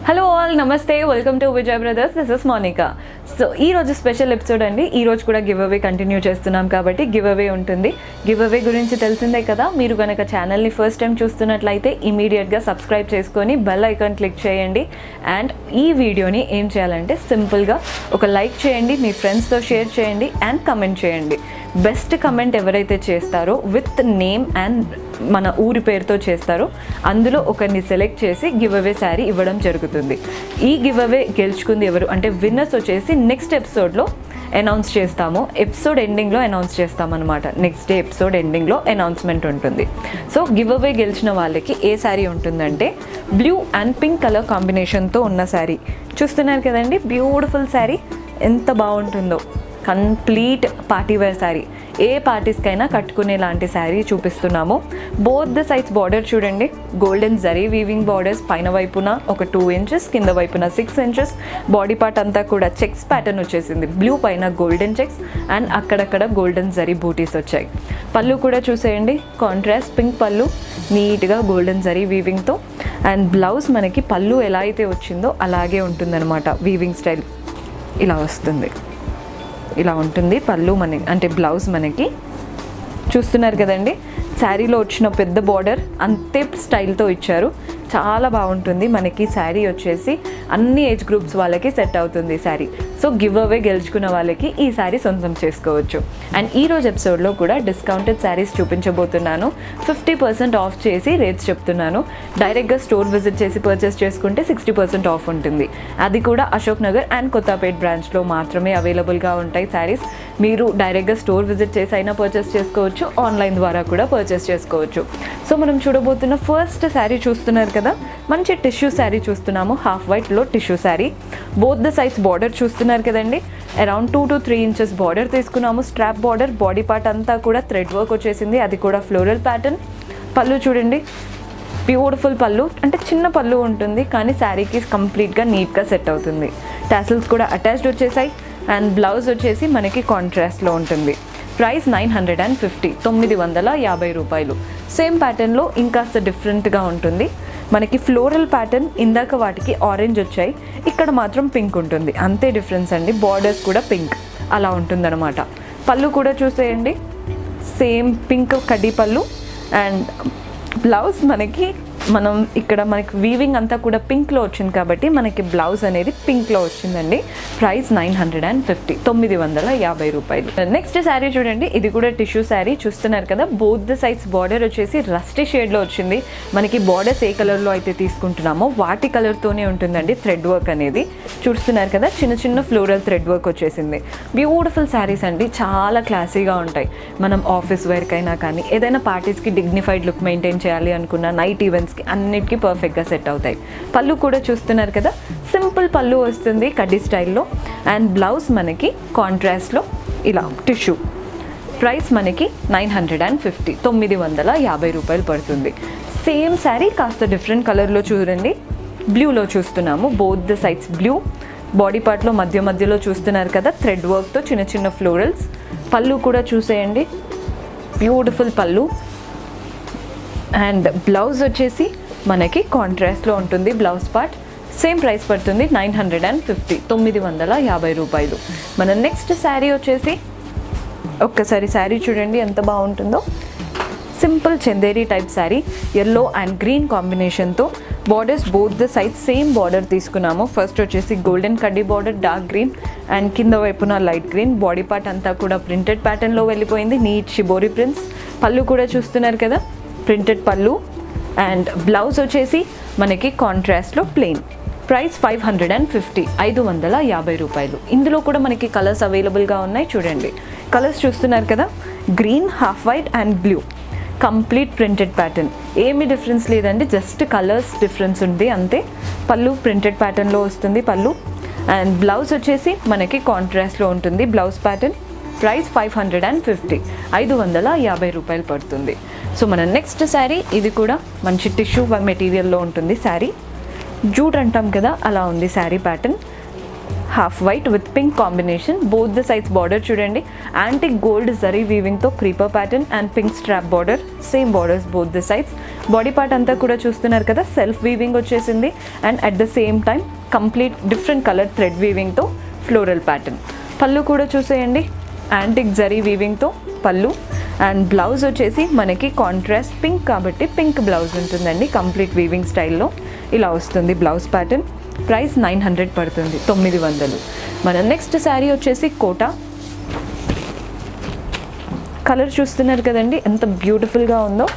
hello all నమస్తే welcome to Vijay brothers this is Monika so ఈ రోజు స్పెషల్ ఎపిసోడ్ అండి ఈ రోజు కూడా గివ్ అవే కంటిన్యూ చేస్తున్నాం కాబట్టి గివ్ అవే ఉంటుంది గివ్ అవే గురించి తెలిసిందే కదా మీరు కనుక ఛానల్ని ఫస్ట్ టైం చూస్తున్నట్లయితే ఇమీడియట్గా సబ్స్క్రైబ్ చేసుకొని బెల్ ఐకాన్ క్లిక్ చేయండి అండ్ ఈ వీడియోని ఏం చేయాలంటే సింపుల్గా ఒక లైక్ చేయండి మీ ఫ్రెండ్స్తో షేర్ చేయండి అండ్ కమెంట్ చేయండి బెస్ట్ కమెంట్ ఎవరైతే చేస్తారో విత్ నేమ్ అండ్ మన ఊరి పేరుతో చేస్తారో అందులో ఒకరిని సెలెక్ట్ చేసి గివ్ అవే శారీ ఇవ్వడం జరుగుతుంది ఈ గివ్ అవే గెలుచుకుంది ఎవరు అంటే విన్నర్స్ వచ్చేసి నెక్స్ట్ ఎపిసోడ్లో అనౌన్స్ చేస్తాము ఎపిసోడ్ ఎండింగ్లో అనౌన్స్ చేస్తామన్నమాట నెక్స్ట్ డే ఎపిసోడ్ ఎండింగ్లో అనౌన్స్మెంట్ ఉంటుంది సో గివ్ అవే గెలిచిన వాళ్ళకి ఏ శారీ ఉంటుందంటే బ్లూ అండ్ పింక్ కలర్ కాంబినేషన్తో ఉన్న శారీ చూస్తున్నారు కదండి బ్యూటిఫుల్ శారీ ఎంత బాగుంటుందో complete party wear sari a పార్టీస్కైనా కట్టుకునే లాంటి శారీ చూపిస్తున్నాము బోత్ ద సైడ్స్ బార్డర్ చూడండి గోల్డెన్ జరీ వీవింగ్ బార్డర్స్ పైన వైపున ఒక టూ ఇంచెస్ కింద వైపున సిక్స్ ఇంచెస్ బాడీ పార్ట్ అంతా కూడా చెక్స్ ప్యాటర్న్ వచ్చేసింది బ్లూ పైన గోల్డెన్ చెక్స్ అండ్ అక్కడక్కడ గోల్డెన్ జరీ బూటీస్ వచ్చాయి పళ్ళు కూడా చూసేయండి కాంట్రాస్ట్ పింక్ పళ్ళు నీట్గా గోల్డెన్ జరీ వీవింగ్తో అండ్ బ్లౌజ్ మనకి పళ్ళు ఎలా అయితే వచ్చిందో అలాగే ఉంటుందన్నమాట వీవింగ్ స్టైల్ ఇలా వస్తుంది ఇలా ఉంటుంది పళ్ళు మన అంటే బ్లౌజ్ మనకి చూస్తున్నారు కదండి శారీలో వచ్చిన పెద్ద బార్డర్ అంతే స్టైల్తో ఇచ్చారు చాలా బాగుంటుంది మనకి శారీ వచ్చేసి అన్ని ఏజ్ గ్రూప్స్ వాళ్ళకి సెట్ అవుతుంది శారీ సో గివ్ అవే గెలుచుకున్న వాళ్ళకి ఈ శారీ సొంతం చేసుకోవచ్చు అండ్ ఈ రోజు ఎపిసోడ్లో కూడా డిస్కౌంటెడ్ శారీస్ చూపించబోతున్నాను ఫిఫ్టీ పర్సెంట్ ఆఫ్ చేసి రేట్స్ చెప్తున్నాను డైరెక్ట్గా స్టోర్ విజిట్ చేసి పర్చేస్ చేసుకుంటే సిక్స్టీ పర్సెంట్ ఆఫ్ ఉంటుంది అది కూడా అశోక్ నగర్ అండ్ కొత్తపేట్ బ్రాంచ్లో మాత్రమే అవైలబుల్గా ఉంటాయి శారీస్ మీరు డైరెక్ట్గా స్టోర్ విజిట్ చేసి అయినా పర్చేస్ చేసుకోవచ్చు ఆన్లైన్ ద్వారా కూడా పర్చేస్ చేసుకోవచ్చు సో మనం చూడబోతున్న ఫస్ట్ శారీ చూస్తున్నారు కదా మంచి టిష్యూ శారీ చూస్తున్నాము హాఫ్ వైట్లో tissue sari both the sides border చూస్తున్నారు కదండి around two to three inches border తీసుకున్నాము స్ట్రాప్ బార్డర్ బాడీ పార్ట్ అంతా కూడా థ్రెడ్ వర్క్ వచ్చేసింది అది కూడా ఫ్లోరల్ ప్యాటర్న్ పళ్ళు చూడండి బ్యూటిఫుల్ పళ్ళు అంటే చిన్న పళ్ళు ఉంటుంది కానీ శారీకి కంప్లీట్గా నీట్గా సెట్ అవుతుంది టాసిల్స్ కూడా అటాచ్డ్ వచ్చేసాయి అండ్ బ్లౌజ్ వచ్చేసి మనకి కాంట్రాస్ట్లో ఉంటుంది price nine hundred and fifty తొమ్మిది వందల యాభై రూపాయలు సేమ్ ప్యాటర్న్లో ఇంకాస్త డిఫరెంట్గా ఉంటుంది మనకి ఫ్లోరల్ ప్యాటర్న్ ఇందాక వాటికి ఆరెంజ్ వచ్చాయి ఇక్కడ మాత్రం పింక్ ఉంటుంది అంతే డిఫరెన్స్ అండి బార్డర్స్ కూడా పింక్ అలా ఉంటుందన్నమాట పళ్ళు కూడా చూసేయండి సేమ్ పింక్ కడ్డీ పళ్ళు అండ్ బ్లౌజ్ మనకి మనం ఇక్కడ మనకి వీవింగ్ అంతా కూడా పింక్లో వచ్చింది కాబట్టి మనకి బ్లౌజ్ అనేది పింక్లో వచ్చిందండి price nine hundred and fifty తొమ్మిది వందల యాభై రూపాయలు నెక్స్ట్ శారీ చూడండి ఇది కూడా టిష్యూ శారీ చూస్తున్నారు కదా బోత్ ద సైడ్స్ బార్డర్ వచ్చేసి రస్టీ షేడ్లో వచ్చింది మనకి బార్డర్స్ ఏ కలర్లో అయితే తీసుకుంటున్నామో వాటి కలర్తోనే ఉంటుందండి థ్రెడ్ వర్క్ అనేది చూస్తున్నారు కదా చిన్న చిన్న ఫ్లోరల్ థ్రెడ్ వర్క్ వచ్చేసింది బ్యూటిఫుల్ శారీస్ అండి చాలా క్లాసీగా ఉంటాయి మనం ఆఫీస్ వేర్కైనా కానీ ఏదైనా పార్టీస్కి డిగ్నిఫైడ్ లుక్ మెయింటైన్ చేయాలి అనుకున్న నైట్ ఈవెంట్స్కి అన్నిటికీ పర్ఫెక్ట్గా సెట్ అవుతాయి పళ్ళు కూడా చూస్తున్నారు కదా సింపుల్ పళ్ళు వస్తుంది కడ్డీ స్టైల్లో అండ్ బ్లౌజ్ మనకి కాంట్రాస్ట్లో ఇలా టిష్యూ ప్రైస్ మనకి నైన్ హండ్రెడ్ అండ్ ఫిఫ్టీ తొమ్మిది వందల యాభై రూపాయలు పడుతుంది సేమ్ శారీ కాస్త డిఫరెంట్ కలర్లో చూడండి బ్లూలో చూస్తున్నాము both the sides blue body పార్ట్లో మధ్య మధ్యలో చూస్తున్నారు కదా థ్రెడ్ వర్క్తో చిన్న చిన్న ఫ్లోరల్స్ పళ్ళు కూడా చూసేయండి బ్యూటిఫుల్ పళ్ళు అండ్ బ్లౌజ్ వచ్చేసి మనకి కాంట్రాస్ట్లో ఉంటుంది బ్లౌజ్ పార్ట్ సేమ్ ప్రైస్ పడుతుంది నైన్ హండ్రెడ్ అండ్ ఫిఫ్టీ తొమ్మిది వందల యాభై రూపాయలు మన నెక్స్ట్ శారీ వచ్చేసి ఒక్కసారి శారీ చూడండి ఎంత బాగుంటుందో simple Chanderi type sari yellow and green కాంబినేషన్తో borders both the side same border తీసుకున్నాము ఫస్ట్ వచ్చేసి గోల్డెన్ కడ్డీ బార్డర్ డార్క్ గ్రీన్ అండ్ కింద వైపున లైట్ గ్రీన్ బాడీ పార్ట్ అంతా కూడా ప్రింటెడ్ ప్యాటర్న్లో వెళ్ళిపోయింది నీట్ షిబోరి ప్రింట్స్ పళ్ళు కూడా చూస్తున్నారు కదా ప్రింటెడ్ పళ్ళు అండ్ బ్లౌజ్ వచ్చేసి మనకి కాంట్రాస్ట్లో plain price five hundred and fifty ఐదు వందల యాభై రూపాయలు ఇందులో కూడా మనకి కలర్స్ అవైలబుల్గా ఉన్నాయి చూడండి కలర్స్ చూస్తున్నారు కదా green half white and blue complete printed pattern ఏమి డిఫరెన్స్ లేదండి జస్ట్ కలర్స్ డిఫరెన్స్ ఉంది అంతే పళ్ళు ప్రింటెడ్ ప్యాటర్న్లో వస్తుంది పళ్ళు అండ్ బ్లౌజ్ వచ్చేసి మనకి కాంట్రాస్ట్లో ఉంటుంది blouse pattern price five hundred and fifty ఐదు వందల యాభై రూపాయలు పడుతుంది సో మన నెక్స్ట్ శారీ ఇది కూడా మంచి టిష్యూ మెటీరియల్లో ఉంటుంది శారీ జూట్ అంటాం కదా అలా ఉంది sari pattern half white with pink combination both the sides border చూడండి యాంటిక్ గోల్డ్ జరీ వీవింగ్తో creeper pattern and pink strap border same borders both the sides body part అంతా కూడా చూస్తున్నారు కదా సెల్ఫ్ వీవింగ్ వచ్చేసింది and at the same time complete different colour thread వీవింగ్తో floral pattern పళ్ళు కూడా చూసేయండి యాంటిక్ జరీ వీవింగ్తో పళ్ళు అండ్ బ్లౌజ్ వచ్చేసి మనకి కాంట్రాస్ట్ పింక్ కాబట్టి పింక్ బ్లౌజ్ ఉంటుందండి కంప్లీట్ వీవింగ్ స్టైల్లో ఇలా వస్తుంది blouse pattern price nine hundred పడుతుంది తొమ్మిది వందలు మన నెక్స్ట్ శారీ వచ్చేసి కోటా కలర్ చూస్తున్నారు కదండి ఎంత బ్యూటిఫుల్గా ఉందో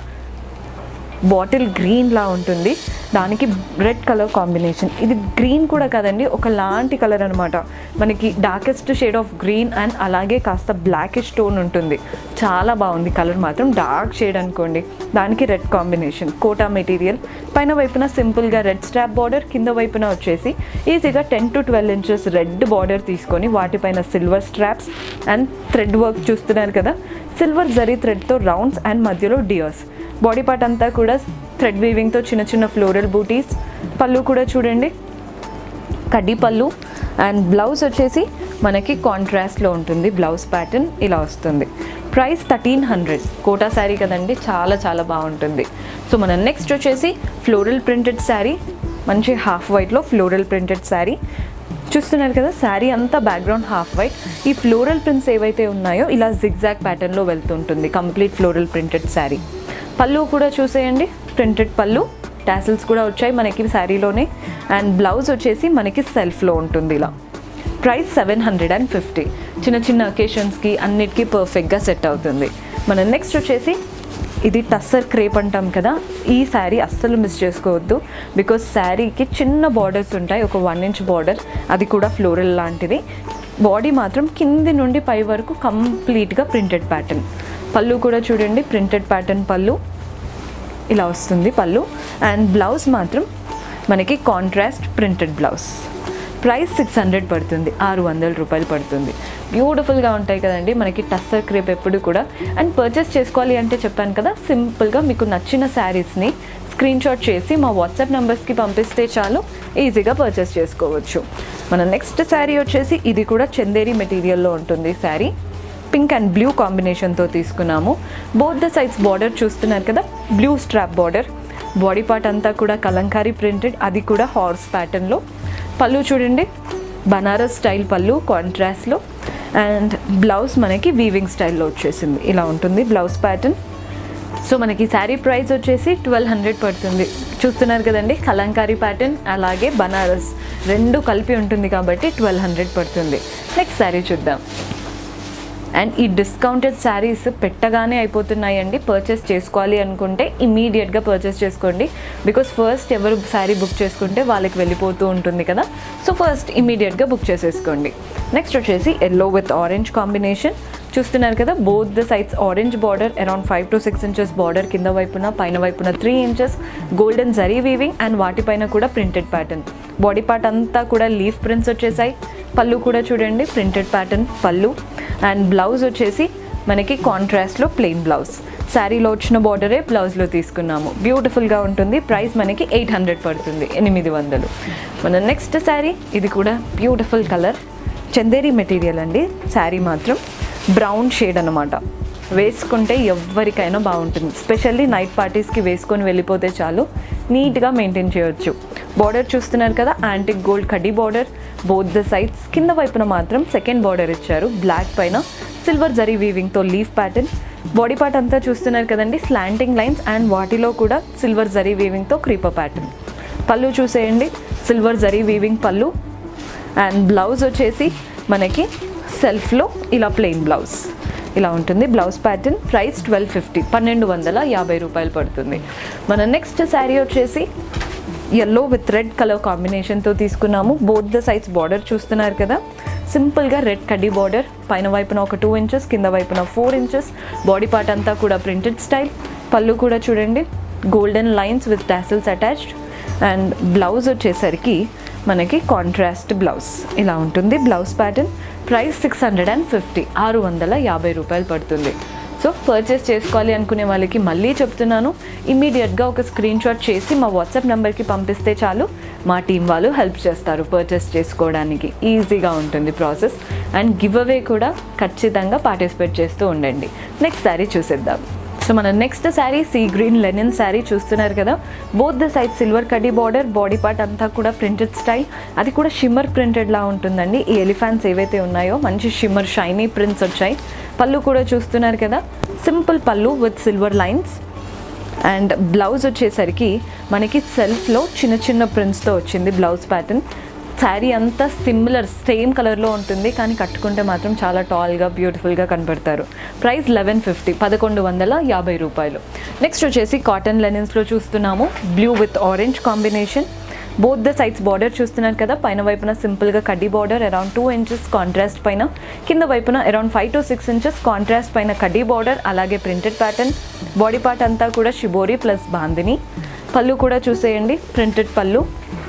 బాటిల్ గ్రీన్ లా ఉంటుంది దానికి రెడ్ కలర్ కాంబినేషన్ ఇది గ్రీన్ కూడా కదండి ఒకలాంటి కలర్ అనమాట మనకి darkest shade of green and అలాగే కాస్త బ్లాకిష్ టోన్ ఉంటుంది చాలా బాగుంది కలర్ మాత్రం డార్క్ షేడ్ అనుకోండి దానికి రెడ్ కాంబినేషన్ కోటా మెటీరియల్ పైన వైపున సింపుల్గా రెడ్ స్ట్రాప్ బార్డర్ కింద వైపున వచ్చేసి ఈజీగా ten to twelve inches red border తీసుకొని వాటిపైన silver straps and thread work చూస్తున్నారు కదా సిల్వర్ జరీ థ్రెడ్తో రౌండ్స్ అండ్ మధ్యలో డియర్స్ బాడీ పార్ట్ అంతా కూడా థ్రెడ్ వీవింగ్తో చిన్న చిన్న ఫ్లోరల్ బూటీస్ పళ్ళు కూడా చూడండి కడ్డీ పళ్ళు అండ్ బ్లౌజ్ వచ్చేసి మనకి కాంట్రాస్ట్లో ఉంటుంది బ్లౌజ్ ప్యాటర్న్ ఇలా వస్తుంది price thirteen hundred Kota sari కదండి చాలా చాలా బాగుంటుంది సో మన నెక్స్ట్ వచ్చేసి ఫ్లోరల్ ప్రింటెడ్ శారీ మంచి హాఫ్ వైట్లో ఫ్లోరల్ ప్రింటెడ్ శారీ చూస్తున్నారు కదా శారీ అంతా బ్యాక్గ్రౌండ్ హాఫ్ వైట్ ఈ ఫ్లోరల్ ప్రింట్స్ ఏవైతే ఉన్నాయో ఇలా జిగ్జాగ్ ప్యాటర్న్లో వెళ్తుంటుంది complete floral printed sari pallu కూడా చూసేయండి ప్రింటెడ్ పళ్ళు టాసిల్స్ కూడా వచ్చాయి మనకి శారీలోనే అండ్ బ్లౌజ్ వచ్చేసి మనకి సెల్ఫ్లో ఉంటుంది ఇలా price seven hundred and fifty చిన్న చిన్న అకేషన్స్కి అన్నిటికీ పర్ఫెక్ట్గా సెట్ అవుతుంది మన నెక్స్ట్ వచ్చేసి ఇది టస్సర్ క్రేప్ అంటాం కదా ఈ శారీ అస్సలు మిస్ చేసుకోవద్దు బికాస్ శారీకి చిన్న బార్డర్స్ ఉంటాయి ఒక వన్ ఇంచ్ బార్డర్ అది కూడా ఫ్లోరల్ లాంటిది బాడీ మాత్రం కింది నుండి పై వరకు కంప్లీట్గా ప్రింటెడ్ ప్యాటర్న్ పళ్ళు కూడా చూడండి ప్రింటెడ్ ప్యాటర్న్ పళ్ళు ఇలా వస్తుంది పళ్ళు అండ్ బ్లౌజ్ మాత్రం మనకి contrast printed blouse price six hundred పడుతుంది ఆరు వందల రూపాయలు పడుతుంది బ్యూటిఫుల్గా ఉంటాయి కదండి మనకి టస్సర్ క్రేప్ ఎప్పుడు కూడా అండ్ పర్చేస్ చేసుకోవాలి అంటే చెప్పాను కదా సింపుల్గా మీకు నచ్చిన శారీస్ని స్క్రీన్ షాట్ చేసి మా వాట్సాప్ నెంబర్స్కి పంపిస్తే చాలు ఈజీగా పర్చేస్ చేసుకోవచ్చు మన నెక్స్ట్ శారీ వచ్చేసి ఇది కూడా చందేరి మెటీరియల్లో ఉంటుంది శారీ పింక్ అండ్ బ్లూ కాంబినేషన్తో తీసుకున్నాము బోత్ ద సైడ్స్ బార్డర్ చూస్తున్నారు కదా blue strap border body part అంతా కూడా కలంకారీ ప్రింటెడ్ అది కూడా హార్స్ ప్యాటర్న్లో పళ్ళు చూడండి బనారస్ స్టైల్ పళ్ళు కాంట్రాస్ట్లో అండ్ బ్లౌజ్ మనకి వీవింగ్ స్టైల్లో వచ్చేసింది ఇలా ఉంటుంది బ్లౌజ్ ప్యాటర్న్ సో మనకి శారీ ప్రైస్ వచ్చేసి ట్వెల్వ్ హండ్రెడ్ పడుతుంది చూస్తున్నారు కదండి కలంకారీ ప్యాటర్న్ అలాగే బనారస్ రెండు కలిపి ఉంటుంది కాబట్టి ట్వెల్వ్ హండ్రెడ్ పడుతుంది నెక్స్ట్ శారీ చూద్దాం అండ్ ఈ డిస్కౌంటెడ్ శారీస్ పెట్టగానే అయిపోతున్నాయండి పర్చేస్ చేసుకోవాలి అనుకుంటే ఇమీడియట్గా పర్చేస్ చేసుకోండి బికాస్ ఫస్ట్ ఎవరు శారీ బుక్ చేసుకుంటే వాళ్ళకి వెళ్ళిపోతూ ఉంటుంది కదా సో ఫస్ట్ ఇమీడియట్గా బుక్ చేసేసుకోండి నెక్స్ట్ వచ్చేసి ఎల్లో విత్ ఆరెంజ్ కాంబినేషన్ చూస్తున్నారు కదా both the sides orange border around five to six inches border కింద వైపున పైన వైపున three inches golden zari weaving and వాటిపైన కూడా ప్రింటెడ్ ప్యాటర్న్ బాడీ పార్ట్ అంతా కూడా లీఫ్ ప్రింట్స్ వచ్చేసాయి పళ్ళు కూడా చూడండి printed pattern pallu and blouse వచ్చేసి మనకి కాంట్రాస్ట్లో ప్లెయిన్ బ్లౌజ్ శారీలో వచ్చిన బార్డరే బ్లౌజ్లో తీసుకున్నాము బ్యూటిఫుల్గా ఉంటుంది ప్రైస్ మనకి ఎయిట్ హండ్రెడ్ పడుతుంది ఎనిమిది వందలు మన నెక్స్ట్ శారీ ఇది కూడా బ్యూటిఫుల్ కలర్ చందేరి మెటీరియల్ అండి శారీ మాత్రం బ్రౌన్ షేడ్ అనమాట వేసుకుంటే ఎవరికైనా బాగుంటుంది స్పెషల్లీ నైట్ పార్టీస్కి వేసుకొని వెళ్ళిపోతే చాలు నీట్గా మెయింటైన్ చేయొచ్చు బార్డర్ చూస్తున్నారు కదా యాంటిక్ గోల్డ్ కడ్డీ బార్డర్ బోత్ ద సైడ్స్ కింద వైపున మాత్రం సెకండ్ బార్డర్ ఇచ్చారు బ్లాక్ పైన సిల్వర్ జరీ వీవింగ్తో లీఫ్ ప్యాటర్న్ బాడీ పార్ట్ అంతా చూస్తున్నారు కదండి స్లాంటింగ్ లైన్స్ అండ్ వాటిలో కూడా సిల్వర్ జరీ వీవింగ్తో క్రీపర్ ప్యాటర్న్ పళ్ళు చూసేయండి silver zari weaving pallu and blouse వచ్చేసి మనకి సెల్ఫ్లో ఇలా ప్లెయిన్ బ్లౌజ్ ఇలా ఉంటుంది blouse pattern price twelve fifty పన్నెండు వందల యాభై రూపాయలు పడుతుంది మన నెక్స్ట్ శారీ వచ్చేసి ఎల్లో విత్ రెడ్ కలర్ కాంబినేషన్తో తీసుకున్నాము బోత్ ద సైడ్స్ బార్డర్ చూస్తున్నారు కదా సింపుల్గా రెడ్ కడ్డీ బార్డర్ పైన వైపున ఒక టూ ఇంచెస్ కింద వైపున ఫోర్ ఇంచెస్ బాడీ పార్ట్ అంతా కూడా ప్రింటెడ్ స్టైల్ పళ్ళు కూడా చూడండి golden lines with tassels attached and blouse వచ్చేసరికి మనకి కాంట్రాస్ట్ బ్లౌజ్ ఇలా ఉంటుంది blouse pattern price six hundred and fifty ఆరు వందల యాభై రూపాయలు పడుతుంది సో పర్చేస్ చేసుకోవాలి అనుకునే వాళ్ళకి మళ్ళీ చెప్తున్నాను ఇమీడియట్గా ఒక స్క్రీన్ షాట్ చేసి మా వాట్సాప్ నెంబర్కి పంపిస్తే చాలు మా టీం వాళ్ళు హెల్ప్ చేస్తారు పర్చేస్ చేసుకోవడానికి ఈజీగా ఉంటుంది ప్రాసెస్ అండ్ గివ్ అవే కూడా ఖచ్చితంగా పార్టిసిపేట్ చేస్తూ ఉండండి నెక్స్ట్ శారీ చూసేద్దాం సో మన next sari sea green linen sari చూస్తున్నారు కదా బోత్ ద సైడ్ సిల్వర్ కడ్డీ బార్డర్ బాడీ పార్ట్ అంతా కూడా ప్రింటెడ్ స్టైల్ అది కూడా షిమ్మర్ ప్రింటెడ్ లా ఉంటుందండి ఈ ఎలిఫాంట్స్ ఏవైతే ఉన్నాయో మంచి షిమ్మర్ షైనీ ప్రింట్స్ వచ్చాయి పళ్ళు కూడా చూస్తున్నారు కదా simple pallu with silver lines and blouse వచ్చేసరికి మనకి సెల్ఫ్లో చిన్న చిన్న ప్రింట్స్తో వచ్చింది బ్లౌజ్ ప్యాటర్న్ శారీ అంతా సిమిలర్ సేమ్ కలర్లో ఉంటుంది కానీ కట్టుకుంటే మాత్రం చాలా టాల్గా బ్యూటిఫుల్గా కనబడతారు ప్రైస్ లెవెన్ ఫిఫ్టీ పదకొండు వందల యాభై రూపాయలు నెక్స్ట్ వచ్చేసి కాటన్ లెనిన్స్లో చూస్తున్నాము blue with orange combination both the sides border చూస్తున్నారు కదా పైన వైపున సింపుల్గా కడ్డీ border around two inches contrast పైన కింద వైపున around five to six inches contrast పైన కడ్డీ బార్డర్ అలాగే ప్రింటెడ్ ప్యాటర్న్ బాడీ పార్ట్ అంతా కూడా షిబోరి ప్లస్ బాందిని పళ్ళు కూడా చూసేయండి ప్రింటెడ్ పళ్ళు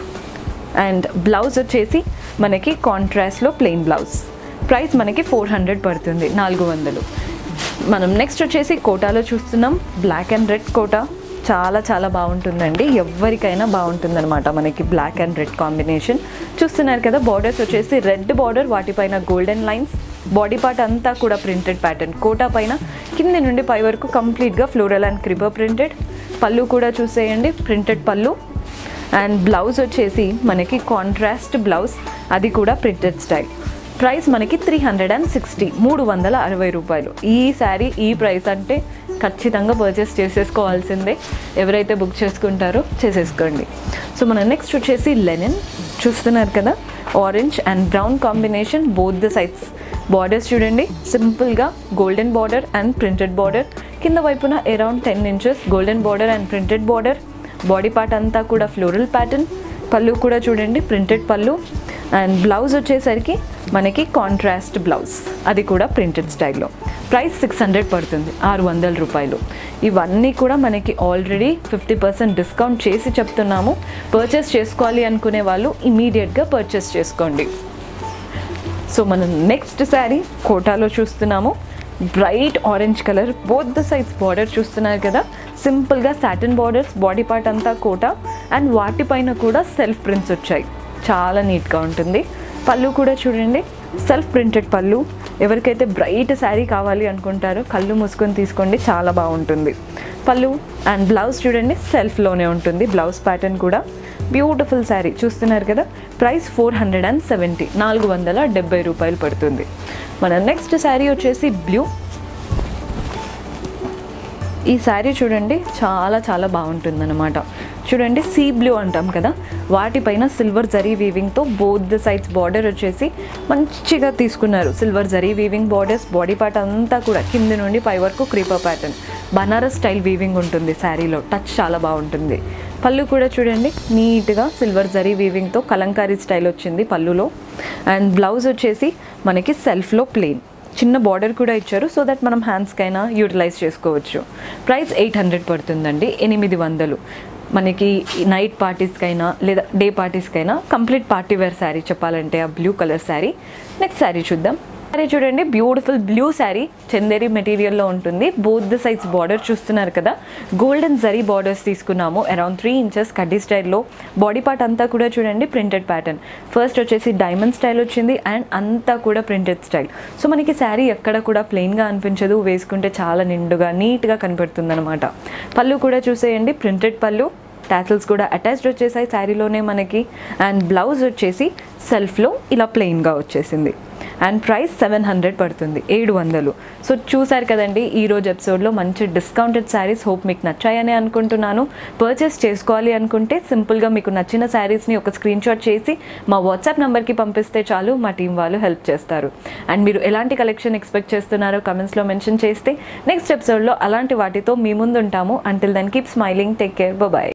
అండ్ బ్లౌజ్ వచ్చేసి మనకి కాంట్రాస్ట్లో ప్లెయిన్ బ్లౌజ్ ప్రైస్ మనకి ఫోర్ హండ్రెడ్ పడుతుంది నాలుగు వందలు మనం నెక్స్ట్ వచ్చేసి కోటాలో చూస్తున్నాం బ్లాక్ అండ్ రెడ్ కోటా చాలా చాలా బాగుంటుందండి ఎవరికైనా బాగుంటుందన్నమాట మనకి బ్లాక్ అండ్ రెడ్ కాంబినేషన్ చూస్తున్నారు కదా బార్డర్స్ వచ్చేసి రెడ్ బార్డర్ వాటిపైన గోల్డెన్ లైన్స్ బాడీ పార్ట్ అంతా కూడా ప్రింటెడ్ ప్యాటర్న్ కోటా పైన కింది నుండి పై వరకు కంప్లీట్గా ఫ్లోరల్ అండ్ క్రిబర్ ప్రింటెడ్ పళ్ళు కూడా చూసేయండి ప్రింటెడ్ పళ్ళు అండ్ బ్లౌజ్ వచ్చేసి మనకి కాంట్రాస్ట్ బ్లౌజ్ అది కూడా ప్రింటెడ్ స్టైల్ ప్రైస్ మనకి త్రీ హండ్రెడ్ అండ్ సిక్స్టీ మూడు వందల అరవై రూపాయలు ఈ శారీ ఈ ప్రైస్ అంటే ఖచ్చితంగా పర్చేస్ చేసేసుకోవాల్సిందే ఎవరైతే బుక్ చేసుకుంటారో చేసేసుకోండి సో మన నెక్స్ట్ వచ్చేసి లెనిన్ చూస్తున్నారు కదా orange and brown combination both the sides borders చూడండి సింపుల్గా golden border and printed border కింద వైపున around ten inches golden border and printed border body part అంతా కూడా ఫ్లోరల్ ప్యాటర్న్ పళ్ళు కూడా చూడండి ప్రింటెడ్ పళ్ళు అండ్ బ్లౌజ్ వచ్చేసరికి మనకి కాంట్రాస్ట్ బ్లౌజ్ అది కూడా ప్రింటెడ్ స్టైల్లో ప్రైస్ సిక్స్ హండ్రెడ్ పడుతుంది ఆరు వందల రూపాయలు ఇవన్నీ కూడా మనకి ఆల్రెడీ ఫిఫ్టీ పర్సెంట్ డిస్కౌంట్ చేసి చెప్తున్నాము పర్చేస్ చేసుకోవాలి అనుకునే వాళ్ళు ఇమీడియట్గా పర్చేస్ చేసుకోండి సో మనం నెక్స్ట్ శారీ కోటాలో చూస్తున్నాము bright orange colour both the sides border చూస్తున్నారు కదా సింపుల్గా సాటిన్ బార్డర్స్ బాడీ పార్ట్ అంతా కోట అండ్ వాటిపైన కూడా సెల్ఫ్ ప్రింట్స్ వచ్చాయి చాలా నీట్గా ఉంటుంది పళ్ళు కూడా చూడండి సెల్ఫ్ ప్రింటెడ్ పళ్ళు ఎవరికైతే బ్రైట్ శారీ కావాలి అనుకుంటారో కళ్ళు మూసుకొని తీసుకోండి చాలా బాగుంటుంది పళ్ళు అండ్ బ్లౌజ్ చూడండి సెల్ఫ్లోనే ఉంటుంది బ్లౌజ్ ప్యాటర్న్ కూడా బ్యూటిఫుల్ శారీ చూస్తున్నారు కదా price four hundred and seventy నాలుగు వందల డెబ్బై రూపాయలు పడుతుంది మన నెక్స్ట్ శారీ వచ్చేసి బ్లూ ఈ శారీ చూడండి చాలా చాలా బాగుంటుంది అనమాట చూడండి సీ బ్లూ అంటాం కదా వాటిపైన సిల్వర్ జరీ వీవింగ్తో బోత్ ద సైడ్స్ బార్డర్ వచ్చేసి మంచిగా తీసుకున్నారు silver zari weaving borders body part అంతా కూడా కింది నుండి పై వరకు creeper pattern Banaras style weaving ఉంటుంది శారీలో టచ్ చాలా బాగుంటుంది పళ్ళు కూడా చూడండి నీట్గా సిల్వర్ జరీ వీవింగ్తో కలంకారీ స్టైల్ వచ్చింది పళ్ళులో అండ్ బ్లౌజ్ వచ్చేసి మనకి సెల్ఫ్లో ప్లెయిన్ చిన్న బార్డర్ కూడా ఇచ్చారు సో దట్ మనం హ్యాండ్స్కైనా యూటిలైజ్ చేసుకోవచ్చు ప్రైస్ ఎయిట్ హండ్రెడ్ పడుతుందండి ఎనిమిది వందలు మనకి నైట్ పార్టీస్కైనా లేదా డే పార్టీస్కైనా కంప్లీట్ పార్టీ వేర్ శారీ చెప్పాలంటే ఆ blue colour sari next sari చూద్దాం శారీ చూడండి బ్యూటిఫుల్ బ్లూ శారీ చందేరి మెటీరియల్లో ఉంటుంది బోత్ ద సైజ్ బార్డర్ చూస్తున్నారు కదా గోల్డెన్ జరీ బార్డర్స్ తీసుకున్నాము అరౌండ్ త్రీ ఇంచెస్ కడ్డీ స్టైల్లో బాడీ పార్ట్ అంతా కూడా చూడండి ప్రింటెడ్ ప్యాటర్న్ ఫస్ట్ వచ్చేసి డైమండ్ స్టైల్ వచ్చింది అండ్ అంతా కూడా ప్రింటెడ్ స్టైల్ సో మనకి శారీ ఎక్కడ కూడా ప్లెయిన్గా అనిపించదు వేసుకుంటే చాలా నిండుగా నీట్గా కనపడుతుంది అనమాట పళ్ళు కూడా చూసేయండి ప్రింటెడ్ పళ్ళు టాసిల్స్ కూడా అటాచ్డ్ వచ్చేసాయి శారీలోనే మనకి అండ్ బ్లౌజ్ వచ్చేసి సెల్ఫ్లో ఇలా ప్లెయిన్గా వచ్చేసింది అండ్ ప్రైస్ సెవెన్ హండ్రెడ్ పడుతుంది ఏడు వందలు సో చూసారు కదండి ఈ రోజు ఎపిసోడ్లో మంచి డిస్కౌంటెడ్ శారీస్ హోప్ మీకు నచ్చాయని అనుకుంటున్నాను పర్చేస్ చేసుకోవాలి అనుకుంటే సింపుల్గా మీకు నచ్చిన శారీస్ని ఒక స్క్రీన్ షాట్ చేసి మా వాట్సాప్ నెంబర్కి పంపిస్తే చాలు మా టీం వాళ్ళు హెల్ప్ చేస్తారు అండ్ మీరు ఎలాంటి కలెక్షన్ ఎక్స్పెక్ట్ చేస్తున్నారో కమెంట్స్లో మెన్షన్ చేస్తే నెక్స్ట్ ఎపిసోడ్లో అలాంటి వాటితో మీ ముందు ఉంటాము until then keep smiling take care bye